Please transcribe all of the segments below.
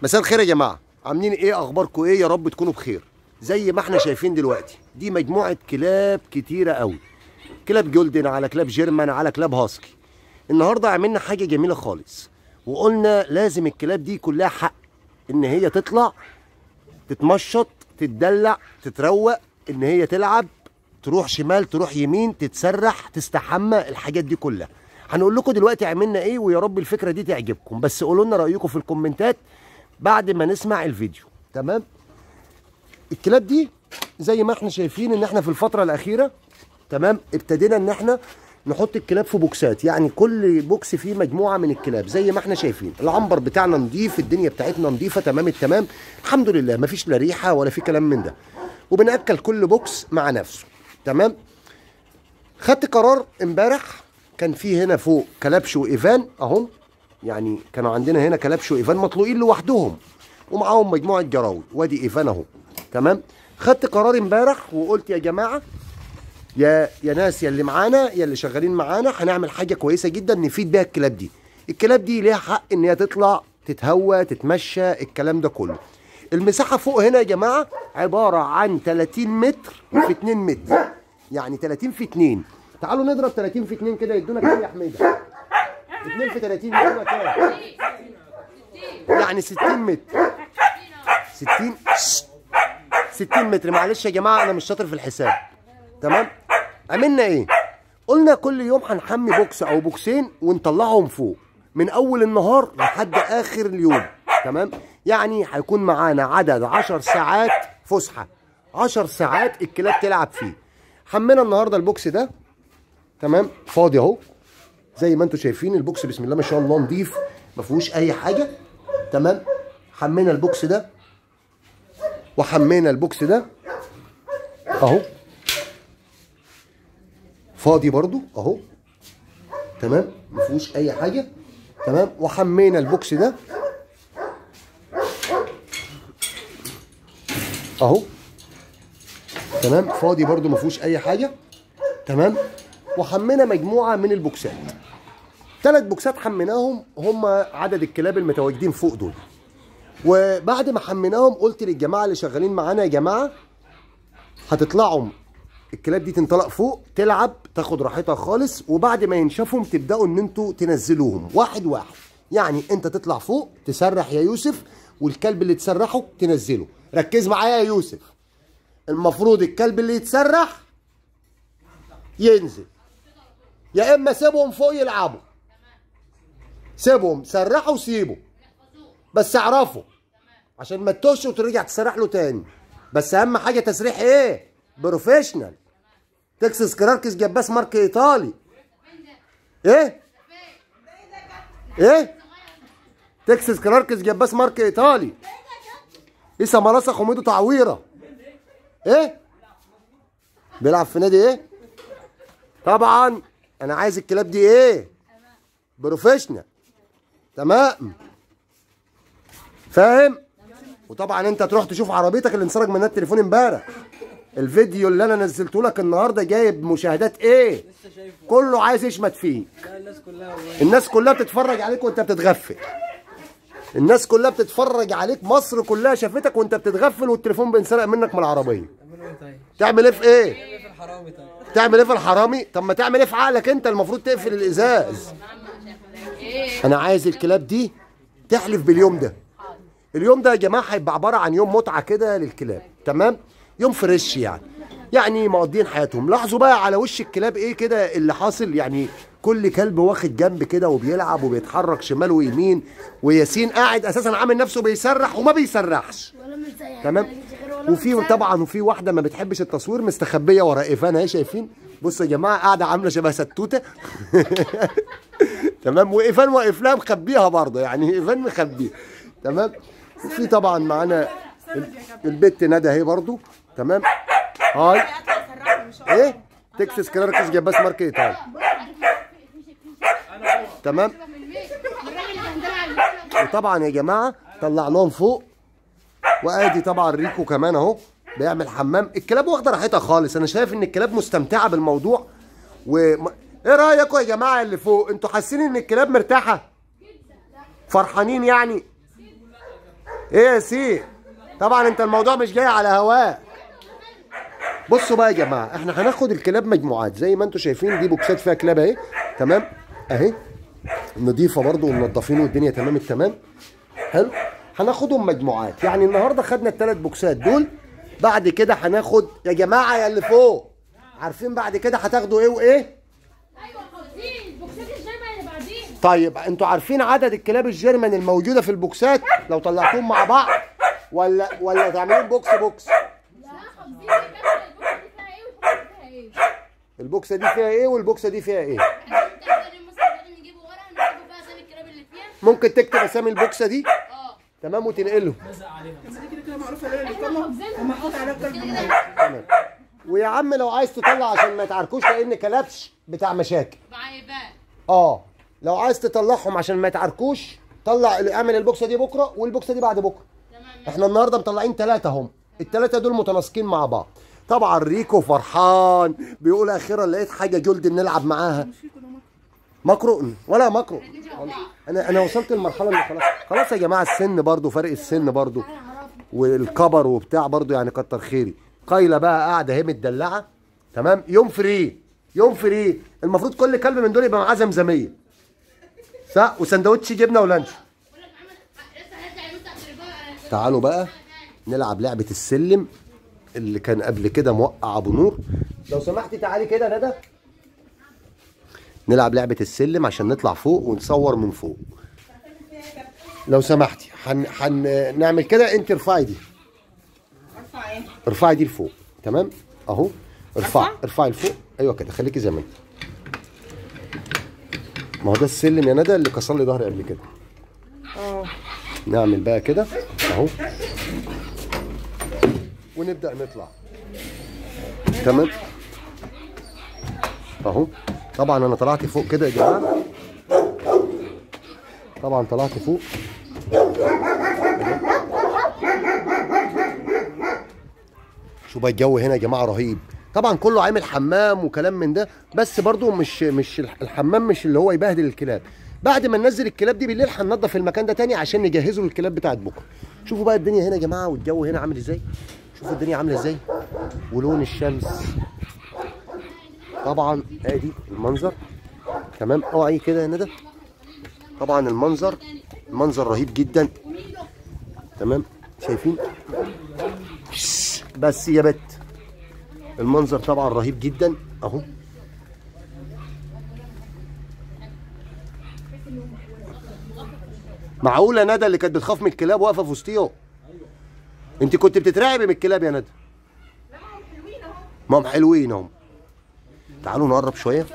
مساء الخير يا جماعه عاملين ايه اخباركم ايه يا رب تكونوا بخير زي ما احنا شايفين دلوقتي دي مجموعه كلاب كتيره قوي كلاب جولدن على كلاب جيرمان على كلاب هاسكي النهارده عملنا حاجه جميله خالص وقلنا لازم الكلاب دي كلها حق ان هي تطلع تتمشط تتدلع تتروق ان هي تلعب تروح شمال تروح يمين تتسرح تستحمى الحاجات دي كلها هنقول لكم دلوقتي عملنا ايه ويا رب الفكره دي تعجبكم بس قولوا لنا رايكم في الكومنتات بعد ما نسمع الفيديو تمام الكلاب دي زي ما احنا شايفين ان احنا في الفتره الاخيره تمام ابتدينا ان احنا نحط الكلاب في بوكسات يعني كل بوكس فيه مجموعه من الكلاب زي ما احنا شايفين العنبر بتاعنا نضيف الدنيا بتاعتنا نضيفه تمام التمام الحمد لله مفيش لا ريحه ولا في كلام من ده وبناكل كل بوكس مع نفسه تمام خدت قرار امبارح كان في هنا فوق كلبش وايفان اهم يعني كانوا عندنا هنا كلبش وايفان مطلوقين لوحدهم ومعاهم مجموعه جراوي وادي ايفان اهو تمام خدت قرار امبارح وقلت يا جماعه يا يا ناس يا اللي معانا يا اللي شغالين معانا هنعمل حاجه كويسه جدا نفيد بيها الكلاب دي الكلاب دي ليها حق ان هي تطلع تتهوى تتمشى الكلام ده كله المساحه فوق هنا يا جماعه عباره عن 30 متر في 2 متر يعني 30 في 2 تعالوا نضرب 30 في 2 كده يدونا كام يا حميده 2 في 30 يدونا كام يعني 60 متر 60 60 متر معلش يا جماعه انا مش شاطر في الحساب تمام عملنا ايه قلنا كل يوم هنحمي بوكس او بوكسين ونطلعهم فوق من اول النهار لحد اخر اليوم تمام يعني هيكون معانا عدد 10 ساعات فسحه 10 ساعات الكلاب تلعب فيه حمينا النهارده البوكس ده تمام فاضي اهو زي ما انتم شايفين البوكس بسم الله ما شاء الله نضيف ما فيهوش اي حاجه تمام حمينا البوكس ده وحمينا البوكس ده اهو فاضي برضو اهو تمام ما فيهوش اي حاجه تمام وحمينا البوكس ده اهو تمام فاضي برضو ما فيهوش اي حاجه تمام وحمينا مجموعه من البوكسات ثلاث بوكسات حميناهم هم عدد الكلاب المتواجدين فوق دول وبعد ما حميناهم قلت للجماعه اللي شغالين معانا يا جماعه هتطلعوا الكلاب دي تنطلق فوق تلعب تاخد راحتها خالص وبعد ما ينشفهم تبداوا ان انتوا تنزلوهم واحد واحد يعني انت تطلع فوق تسرح يا يوسف والكلب اللي تسرحه تنزله ركز معايا يا يوسف المفروض الكلب اللي يتسرح ينزل يا اما سيبهم فوق يلعبوا سيبهم سرحوا وسيبوا بس اعرفوا عشان ما تتوهش وترجع تسرح له تاني بس اهم حاجه تسريح ايه بروفيشنال تكسس كراركس جباس مارك ايطالي ايه ايه تكسس كراركس جباس مارك ايطالي لسه مراسة خميدو تعويره ايه بيلعب في نادي ايه طبعا انا عايز الكلاب دي ايه بروفيشنال تمام فاهم وطبعا انت تروح تشوف عربيتك اللي انسرق منها التليفون امبارح الفيديو اللي انا نزلته لك النهارده جايب مشاهدات ايه كله عايز يشمت فيه الناس كلها والله الناس كلها بتتفرج عليك وانت بتتغفل الناس كلها بتتفرج عليك مصر كلها شافتك وانت بتتغفل والتليفون بينسرق منك من العربيه تعملوا ايه طيب؟ تعمل ايه في ايه ايه في الحرامي طيب؟ تعمل ايه في الحرامي طب ما تعمل ايه في عقلك انت المفروض تقفل الازاز انا عايز الكلاب دي تحلف باليوم ده اليوم ده يا جماعه هيبقى عباره عن يوم متعه كده للكلاب تمام يوم فريش يعني يعني مقضين حياتهم لاحظوا بقى على وش الكلاب ايه كده اللي حاصل يعني كل كلب واخد جنب كده وبيلعب وبيتحرك شمال ويمين وياسين قاعد اساسا عامل نفسه بيسرح وما بيسرحش ولا مسيح تمام وفي طبعا وفي واحده ما بتحبش التصوير مستخبيه ورا ايفان اهي شايفين بصوا يا جماعه قاعده عامله شبه ستوته تمام وايفان واقف لها مخبيها برضه يعني ايفان مخبيها تمام وفي طبعا معانا ال- البت ندى اهي برضه تمام هاي ايه تكساس كلاركس جاباس مارك ايطالي تمام وطبعا يا جماعه طلعناهم فوق وادي طبعا ريكو كمان اهو بيعمل حمام الكلاب واخده راحتها خالص انا شايف ان الكلاب مستمتعه بالموضوع و ايه رايكم يا جماعه اللي فوق انتوا حاسين ان الكلاب مرتاحه فرحانين يعني ايه يا سي طبعا انت الموضوع مش جاي على هواك بصوا بقى يا جماعه احنا هناخد الكلاب مجموعات زي ما انتم شايفين دي بوكسات فيها كلاب اهي تمام اهي نضيفه برضو ومنضفين والدنيا تمام التمام حلو هناخدهم مجموعات يعني النهارده خدنا الثلاث بوكسات دول بعد كده هناخد يا جماعه يا اللي فوق عارفين بعد كده هتاخدوا ايه وايه ايوه حافظين بوكسات الجامعه اللي بعدين طيب انتوا عارفين عدد الكلاب الجيرمان الموجوده في البوكسات لو طلعتوهم مع بعض ولا ولا تعملون بوكس بوكس لا حافظين يا كابتن البوكسه دي فيها ايه والبوكسه دي فيها ايه البوكسه دي فيها ايه والبوكسه دي فيها ايه ممكن تكتب اسامي البوكسه دي تمام وتنقله تمام ويا عم لو عايز تطلع عشان ما يتعاركوش لان كلبش بتاع مشاكل اه لو عايز تطلعهم عشان ما يتعاركوش طلع اعمل البوكسه دي بكره والبوكسه دي بعد بكره احنا النهارده مطلعين ثلاثه هم الثلاثه دول متناسقين مع بعض طبعا ريكو فرحان بيقول اخيرا لقيت حاجه جولد نلعب معاها مكرو ولا مكرو انا انا وصلت للمرحله اللي خلاص خلاص يا جماعه السن برضو فرق السن برضو والكبر وبتاع برضو يعني كتر خيري قايله بقى قاعده اهي متدلعه تمام يوم فري يوم فري المفروض كل كلب من دول يبقى معاه زمزميه صح وسندوتش جبنه ولانشون تعالوا بقى نلعب لعبه السلم اللي كان قبل كده موقع ابو نور لو سمحتي تعالي كده يا ندى نلعب لعبه السلم عشان نطلع فوق ونصور من فوق لو سمحتي حن... حن... نعمل كده انت ارفعي دي ارفعي دي لفوق تمام اهو ارفعي ارفعي لفوق ايوه كده خليكي زي ما انت ما هو ده السلم يا ندى اللي كسر لي ظهري قبل كده اه نعمل بقى كده اهو ونبدا نطلع تمام اهو طبعا انا طلعت فوق كده يا جماعه طبعا طلعت فوق شو بقى الجو هنا يا جماعه رهيب طبعا كله عامل حمام وكلام من ده بس برضو مش مش الحمام مش اللي هو يبهدل الكلاب بعد ما ننزل الكلاب دي بالليل هننضف المكان ده تاني عشان نجهزه للكلاب بتاعت بكره شوفوا بقى الدنيا هنا يا جماعه والجو هنا عامل ازاي شوفوا الدنيا عامله ازاي ولون الشمس طبعا ادي المنظر تمام اوعي كده يا ندى طبعا المنظر المنظر رهيب جدا تمام شايفين بس يا بت المنظر طبعا رهيب جدا اهو معقوله ندى اللي كانت بتخاف من الكلاب واقفه في وسطيهم انت كنت بتترعبي من الكلاب يا ندى ما هم حلوين اهم تعالوا نقرب شويه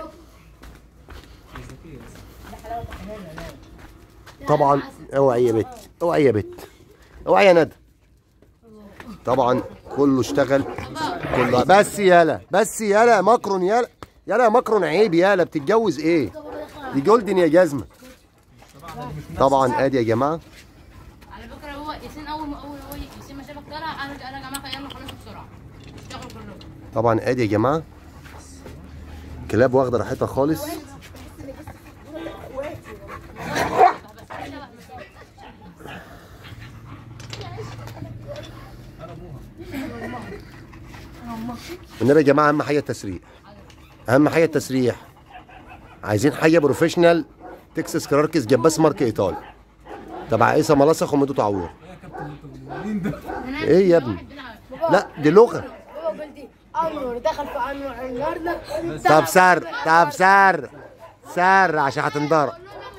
طبعا اوعي يا بت اوعي يا بت اوعي يا ندى طبعا كله اشتغل كله بس يالا بس يالا مكرون يالا يالا يا مكرون عيب يالا بتتجوز ايه دي جولدن يا جزمه طبعا ادي يا جماعه على فكره هو ياسين اول ما اول هو ياسين ما شافك طلع انا انا يا جماعه يلا خلاص بسرعه اشتغلوا كلهم طبعا ادي يا جماعه كلاب واخده راحتها خالص والنبي يا جماعه اهم حاجه التسريح اهم حاجه التسريح عايزين حاجه بروفيشنال تكساس كراركس جباس مارك ايطالي تبع عيسى ملصق ومدو تعوير ايه يا ابني لا دي لغه بابا قلتي انور دخل في انور النهارده طب سر طب سر سر عشان هتنضرب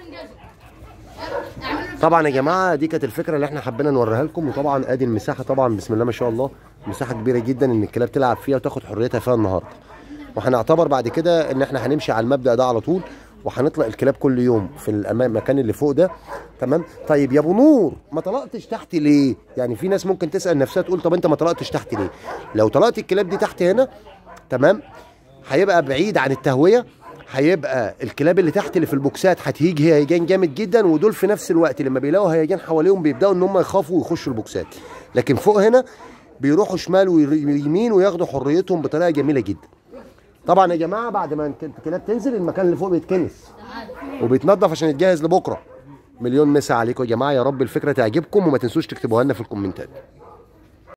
طبعا يا جماعه دي كانت الفكره اللي احنا حبينا نوريها لكم وطبعا ادي المساحه طبعا بسم الله ما شاء الله مساحه كبيره جدا ان الكلاب تلعب فيها وتاخد حريتها فيها النهارده وهنعتبر بعد كده ان احنا هنمشي على المبدا ده على طول وهنطلق الكلاب كل يوم في الامام المكان اللي فوق ده تمام طيب يا ابو نور ما طلقتش تحت ليه يعني في ناس ممكن تسال نفسها تقول طب انت ما طلقتش تحت ليه لو طلقت الكلاب دي تحت هنا تمام هيبقى بعيد عن التهويه هيبقى الكلاب اللي تحت اللي في البوكسات هتهيج هيجان جامد جدا ودول في نفس الوقت لما بيلاقوا هيجان حواليهم بيبداوا ان هم يخافوا ويخشوا البوكسات لكن فوق هنا بيروحوا شمال ويمين وياخدوا حريتهم بطريقه جميله جدا طبعا يا جماعه بعد ما الكلاب تنزل المكان اللي فوق بيتكنس وبيتنضف عشان يتجهز لبكره مليون مسا عليكم يا جماعه يا رب الفكره تعجبكم وما تنسوش تكتبوها لنا في الكومنتات